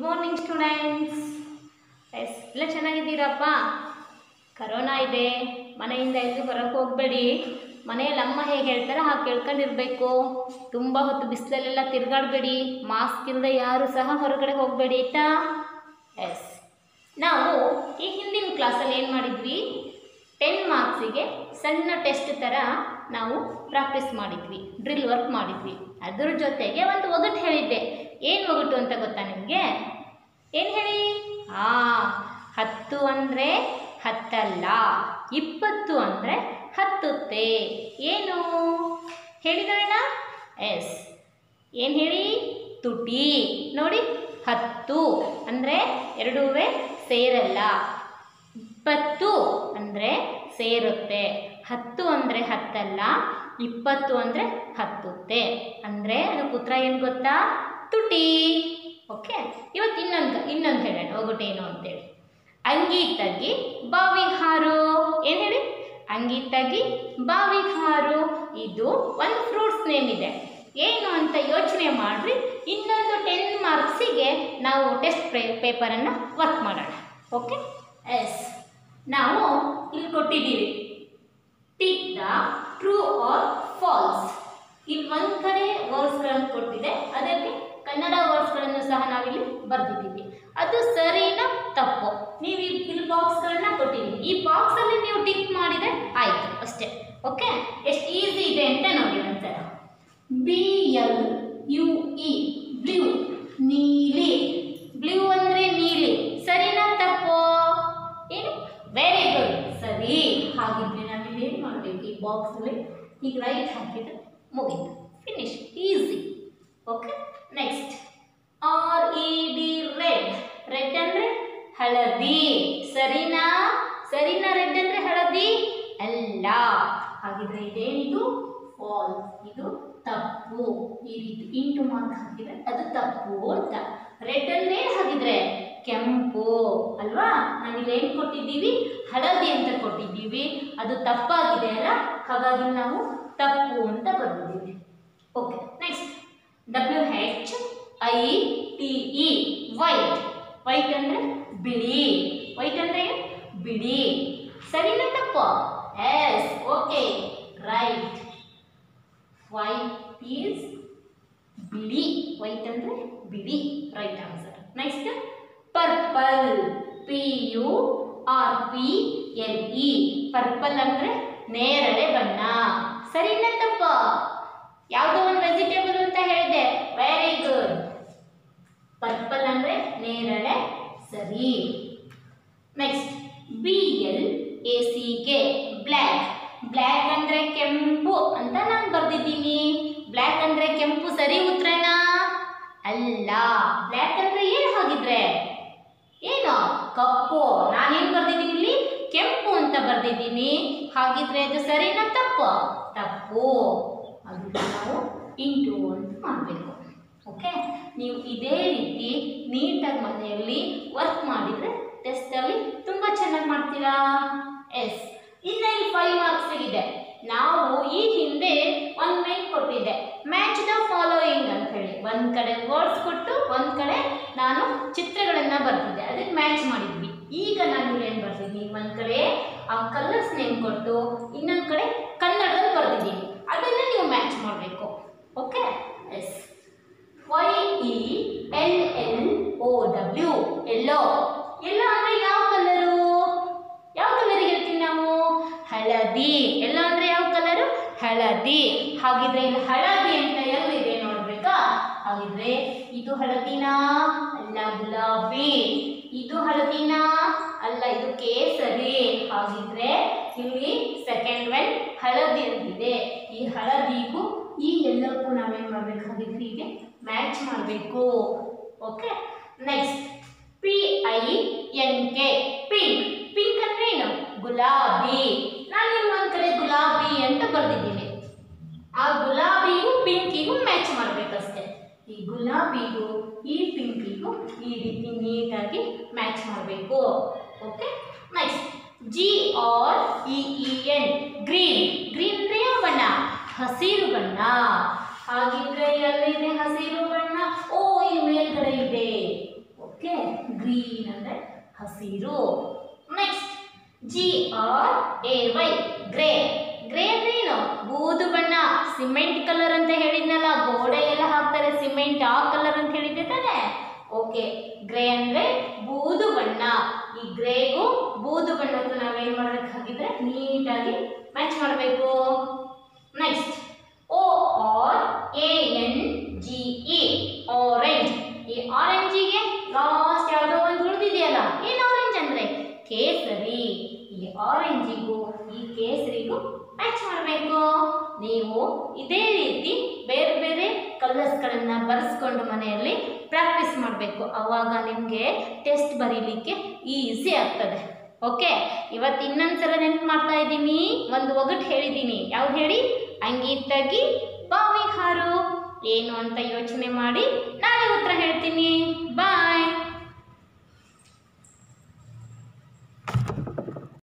Morning students S ಎಲ್ಲ ಚೆನ್ನಾಗಿದ್ದೀರಪ್ಪ corona ಇದೆ ಮನೆಯಿಂದ ಎಲ್ಲೂ ಹೊರಗೆ ಹೋಗಬೇಡಿ ಮನೆಯಲ್ಲಿ ಅಮ್ಮ ಹೇಗೆ ಹೇಳ್ತಾರೆ ಹಾಗೆ ಕೇಳ್ಕೊಂಡಿರ್ಬೇಕು ತುಂಬ ಹೊತ್ತು ಬಿಸಿಲಲ್ಲೆಲ್ಲ ತಿರುಗಾಡಬೇಡಿ ಮಾಸ್ಕ್ ಇಲ್ಲದೆ ಯಾರು ಸಹ ಹೊರಗಡೆ ಹೋಗಬೇಡಿ ಆಯಿತಾ ಎಸ್ ನಾವು ಈ ಹಿಂದಿನ ಕ್ಲಾಸಲ್ಲಿ ಏನು ಮಾಡಿದ್ವಿ ಟೆನ್ ಮಾರ್ಕ್ಸಿಗೆ ಸಣ್ಣ ಟೆಸ್ಟ್ ಥರ ನಾವು ಪ್ರಾಕ್ಟೀಸ್ ಮಾಡಿದ್ವಿ ಡ್ರಿಲ್ ವರ್ಕ್ ಮಾಡಿದ್ವಿ ಅದ್ರ ಜೊತೆಗೆ ಒಂದು ಒಗಟು ಹೇಳಿದ್ದೆ ಏನು ಒಗಟು ಅಂತ ಗೊತ್ತಾ ನಿಮಗೆ ಏನು ಹೇಳಿ ಆ ಹತ್ತು ಅಂದರೆ ಹತ್ತಲ್ಲ ಇಪ್ಪತ್ತು ಅಂದರೆ ಹತ್ತುತ್ತೆ ಏನು ಹೇಳಿದಾರಣ ಎಸ್ ಏನು ಹೇಳಿ ತುಟಿ ನೋಡಿ ಹತ್ತು ಅಂದರೆ ಎರಡೂ ಸೇರಲ್ಲ ಇಪ್ಪತ್ತು ಅಂದರೆ ಸೇರುತ್ತೆ ಹತ್ತು ಅಂದರೆ ಹತ್ತಲ್ಲ ಇಪ್ಪತ್ತು ಅಂದರೆ ಹತ್ತುತ್ತೆ ಅಂದರೆ ಅದಕ್ಕೆ ಉತ್ತರ ಏನು ಗೊತ್ತಾ ತುಟಿ ಓಕೆ ಇವತ್ತು ಇನ್ನೊಂದು ಇನ್ನೊಂದು ಹೇಳೋಣ ಒಗಟೇನು ಅಂತೇಳಿ ಅಂಗಿ ತಗ್ಗಿ ಬಾವಿಗೆ ಹಾರು ಏನು ಹೇಳಿ ಅಂಗಿ ತಗ್ಗಿ ಬಾವಿಗೆ ಹಾರು ಇದು ಒಂದು ಫ್ರೂಟ್ಸ್ ನೇಮ್ ಇದೆ ಏನು ಅಂತ ಯೋಚನೆ ಮಾಡಿರಿ ಇನ್ನೊಂದು ಟೆನ್ ಮಾರ್ಕ್ಸಿಗೆ ನಾವು ಟೆಸ್ಟ್ ಪೇ ಪೇಪರನ್ನು ವರ್ಕ್ ಮಾಡೋಣ ಓಕೆ ಎಸ್ ನಾವು ಇಲ್ಲಿ ಕೊಟ್ಟಿದ್ದೀವಿ tick the true or false ಇಲ್ಲಿ ಒಂದು ಕಡೆ ವರ್ಡ್ಸ್ಗಳನ್ನು ಕೊಟ್ಟಿದೆ ಅದಕ್ಕೆ ಕನ್ನಡ ವರ್ಡ್ಸ್ಗಳನ್ನು ಸಹ ನಾವಿಲ್ಲಿ ಬರೆದಿದ್ದೀವಿ ಅದು ಸರಿನಾ ತಪ್ಪು ನೀವು ಇಲ್ಲಿ ಇಲ್ಲಿ ಬಾಕ್ಸ್ಗಳನ್ನ ಕೊಟ್ಟಿದ್ದೀವಿ ಈ ಬಾಕ್ಸಲ್ಲಿ ನೀವು ಟಿಕ್ ಮಾಡಿದರೆ ಆಯಿತು ಅಷ್ಟೇ ಓಕೆ ಎಷ್ಟು ಈಸಿ ಇದೆ ಅಂತ ನೋಡಿ ಒಂದ್ಸಲ B L U E blue ನೀಲಿ ಬ್ಲೂ ಅಂದರೆ ನೀಲಿ ಸರಿನಾ ತಪ್ಪು ಏನು ವೆರಿ ಗುಡ್ ಸರಿ ಹಾಗಿದ್ರೆ ನಾವಿಲ್ಲಿ ಏನು ಮಾಡಬೇಕು ಈ ಬಾಕ್ಸಲ್ಲಿ ಈಗ ರೈಟ್ ಹಾಕಿದ್ರೆ ಮುಗೀತು finish easy okay next R E D red red ಅಂದರೆ ಹಳದಿ ಸರಿನಾ ಸರಿನಾ ರೆಡ್ ಅಂದರೆ ಹಳದಿ ಅಲ್ಲ ಹಾಗಿದ್ರೆ ಇದೇನಿದು ಫಾಲ್ಸ್ ಇದು ತಪ್ಪು ಈ ರೀತಿ ಇಂಟು ಮಾರ್ಕ್ ಹಾಕಿದ್ರೆ ಅದು ತಪ್ಪು ಅಂತ ರೆಡ್ ಅಂದ್ರೆ ಏನು ಹಾಗಿದ್ರೆ ಕೆಂಪು ಅಲ್ವಾ ನಾವಿಲ್ಲಿ ಏನು ಕೊಟ್ಟಿದ್ದೀವಿ ಹಳದಿ ಅಂತ ಕೊಟ್ಟಿದ್ದೀವಿ ಅದು ತಪ್ಪಾಗಿದೆ ಅಲ್ಲ ಹಾಗಾಗಿ ನಾವು ತಪ್ಪು ಅಂತ ಬರೆದಿದ್ದೀವಿ okay next W H I T E white white ಅಂದರೆ ಬಿಳಿ ವೈಟ್ ಅಂದರೆ ಏನು? ಬಿಳಿ ಸರಿನಾ ತಪ್ಪು yes okay right white is ಬಿಳಿ ವೈಟ್ ಅಂದರೆ ಬಿಳಿ right answer next purple P U R P L E purple ಅಂದರೆ ನೇರಳೆ ಬಣ್ಣ ಸರಿನಾ ತಪ್ಪ ಯಾವುದೋ ಒಂದು ವೆಜಿಟೇಬಲ್ ಅಂತ ಹೇಳಿದೆ ವೆರಿ ಗುಡ್ ಪರ್ಪಲ್ ಅಂದರೆ ನೇರಳೆ ಸರಿ next B L A C K black black ಅಂದರೆ ಕೆಂಪು ಅಂತ ನಾನು ಬರ್ದಿದ್ದೀನಿ ಬ್ಲ್ಯಾಕ್ ಅಂದರೆ ಕೆಂಪು ಸರಿ ಉತ್ತರನ ಅಲ್ಲ ಬ್ಲ್ಯಾಕ್ ಅಂದರೆ ಏನು ಹಾಗಿದ್ರೆ ಏನು ಕಪ್ಪು ನಾನೇನು ಬರ್ದಿದ್ದೀನಿ ಇಲ್ಲಿ ಕೆಂಪು ಅಂತ ಬರ್ದಿದ್ದೀನಿ ಹಾಗಿದ್ರೆ ಅದು ಸರಿನಾ ತಪ್ಪು ತಪ್ಪು ಅದಕ್ಕೆ ನಾವು ಇಂಟು ಅಂತ ಮಾಡಬೇಕು ಓಕೆ ನೀವು ಇದೇ ರೀತಿ ನೀಟಾಗಿ ಮನೆಯಲ್ಲಿ ವರ್ಕ್ ಮಾಡಿದರೆ ಟೆಸ್ಟಲ್ಲಿ ತುಂಬ ಚೆನ್ನಾಗಿ ಮಾಡ್ತೀರಾ ಎಸ್ ಇನ್ನು ಇಲ್ಲಿ ಫೈವ್ ಮಾರ್ಕ್ಸ್ ಇದೆ ನಾವು ಈ ಹಿಂದೆ ಒಂದು ಮೇಲ್ ಕೊಟ್ಟಿದ್ದೆ ಮ್ಯಾಚ್ ದ ಫಾಲೋಯಿಂಗ್ ಅಂತ ಹೇಳಿ ಒಂದು ಕಡೆ ವರ್ಡ್ಸ್ ಕೊಟ್ಟು ಒಂದು ಕಡೆ ನಾನು ಚಿತ್ರಗಳನ್ನು ಬರ್ತಿದ್ದೆ ಅದಕ್ಕೆ ಮ್ಯಾಚ್ ಮಾಡಿದ್ವಿ ಈಗ ನಾನು ಇಲ್ಲಿ ಏನು ಬರ್ತಿದ್ದೀನಿ ಒಂದು ಕಡೆ ಆ ಕಲರ್ಸ್ ನೇಮ್ ಕೊಟ್ಟು ಇನ್ನೊಂದು ಕಡೆ ಕನ್ನಡದಲ್ಲಿ ಬರ್ತಿದ್ದೀನಿ ಅದನ್ನು ನೀವು ಮ್ಯಾಚ್ ಮಾಡಬೇಕು okay yes Y E L L O W yellow yellow ಅಂದರೆ ಯಾವ ಕಲರು ಯಾವ ಕಲರಿಗೆ ಹೇಳ್ತೀವಿ ನಾವು ಹಳದಿ ಎಲ್ಲ ಅಂದರೆ ಯಾವ ಕಲರು ಹಳದಿ ಹಾಗಿದ್ರೆ ಇಲ್ಲಿ ಹಳದಿ ಅಂತ ಎಲ್ಲಿದೆ ನೋಡ್ಬೇಕಾ ಹಾಗಿದ್ರೆ ಇದು ಹಳದಿನಾ ಅಲ್ಲ ಗುಲಾಬಿ ಇದು ಹಳದಿನಾ ಅಲ್ಲ ಇದು ಕೇಸರಿ ಹಾಗಿದ್ರೆ ಇಲ್ಲಿ ಸೆಕೆಂಡ್ ಒನ್ ಹಳದಿ ಅಂತಿದೆ ಈ ಹಳದಿಗೂ ಈ ಎಲ್ಲಕ್ಕೂ ನಾವೇನು ಮಾಡಬೇಕಾಗಿದ್ರೆ ಹೀಗೆ ಮ್ಯಾಚ್ ಮಾಡಬೇಕು okay next P I N K pink pink ಅಂದ್ರೆ ಏನು ಗುಲಾಬಿ ನಾನು ಇಲ್ಲಿ ಒಂದು ಕಡೆ ಗುಲಾಬಿ ಅಂತ ಬರ್ದಿದ್ದೀನಿ ಆ ಗುಲಾಬಿಗೂ ಪಿಂಕಿಗೂ ಮ್ಯಾಚ್ ಮಾಡಬೇಕಷ್ಟೆ ಈ ಗುಲಾಬಿಗೂ ಈ ಪಿಂಕಿಗೂ ಈ ರೀತಿ ನೀಟಾಗಿ ಮ್ಯಾಚ್ ಮಾಡಬೇಕು okay next G R E E N green green ಅಂದ್ರೆ ಯಾವ ಬಣ್ಣ ಹಸಿರು ಬಣ್ಣ ಹಾಗಿದ್ರೆ ಎಲ್ಲಿದೆ ಹಸಿರು ಬಣ್ಣ ಓ ಇಲ್ಲಿ ಮೇಲ್ಗಡೆ ಇದೆ ಓಕೆ ಗ್ರೀನ್ ಅಂದರೆ ಹಸಿರು next G R A Y grey grey ಅಂದ್ರೆ ಏನು ಬೂದು ಬಣ್ಣ ಸಿಮೆಂಟ್ ಕಲರ್ ಅಂತ ಹೇಳಿದ್ನಲ್ಲ ಗೋಡೆ ಎಲ್ಲ ಹಾಕ್ತಾರೆ ಸಿಮೆಂಟ್ ಆ ಕಲರ್ ಅಂತ ಹೇಳಿದ್ದೆ ತಾನೆ ಓಕೆ ಗ್ರೇ ಅಂದ್ರೆ ಬೂದು ಬಣ್ಣ ಈ ಗ್ರೇಗೂ ಬೂದು ಬಣ್ಣಕ್ಕೂ ನಾವೇನ್ ಮಾಡ್ಬೇಕಾಗಿದ್ರೆ ನೀಟಾಗಿ ಮ್ಯಾಚ್ ಮಾಡಬೇಕು next O R A N G E orange ಈ ಆರೆಂಜಿಗೆ ಲಾಸ್ಟ್ ಯಾವುದೋ ಒಂದು ಉಳಿದಿದೆಯಲ್ಲ ಏನು ಆರೆಂಜ್ ಅಂದ್ರೆ ಕೇಸರಿ ಈ ಆರೆಂಜಿಗೂ ಈ ಕೇಸರಿಗೂ ಮ್ಯಾಚ್ ಮಾಡಬೇಕು ನೀವು ಇದೇ ರೀತಿ ಬೇರೆ ಬೇರೆ ಕಲರ್ಸ್ಗಳನ್ನು ಬರೆಸ್ಕೊಂಡು ಮನೆಯಲ್ಲಿ ಪ್ರಾಕ್ಟೀಸ್ ಮಾಡಬೇಕು ಆವಾಗ ನಿಮಗೆ ಟೆಸ್ಟ್ ಬರೀಲಿಕ್ಕೆ ಈಸಿ ಆಗ್ತದೆ ಓಕೆ ಇವತ್ತು ಇನ್ನೊಂದ್ಸಲ ನೆನ್ಪು ಮಾಡ್ತಾ ಇದ್ದೀನಿ ಒಂದು ಒಗಟು ಹೇಳಿದ್ದೀನಿ ಯಾವ್ದು ಹೇಳಿ ಅಂಗಿ ತಗಿ ಬಾವಿ ಹಾರು ಏನು ಅಂತ ಯೋಚನೆ ಮಾಡಿ ನಾಳೆ ಉತ್ತರ ಹೇಳ್ತೀನಿ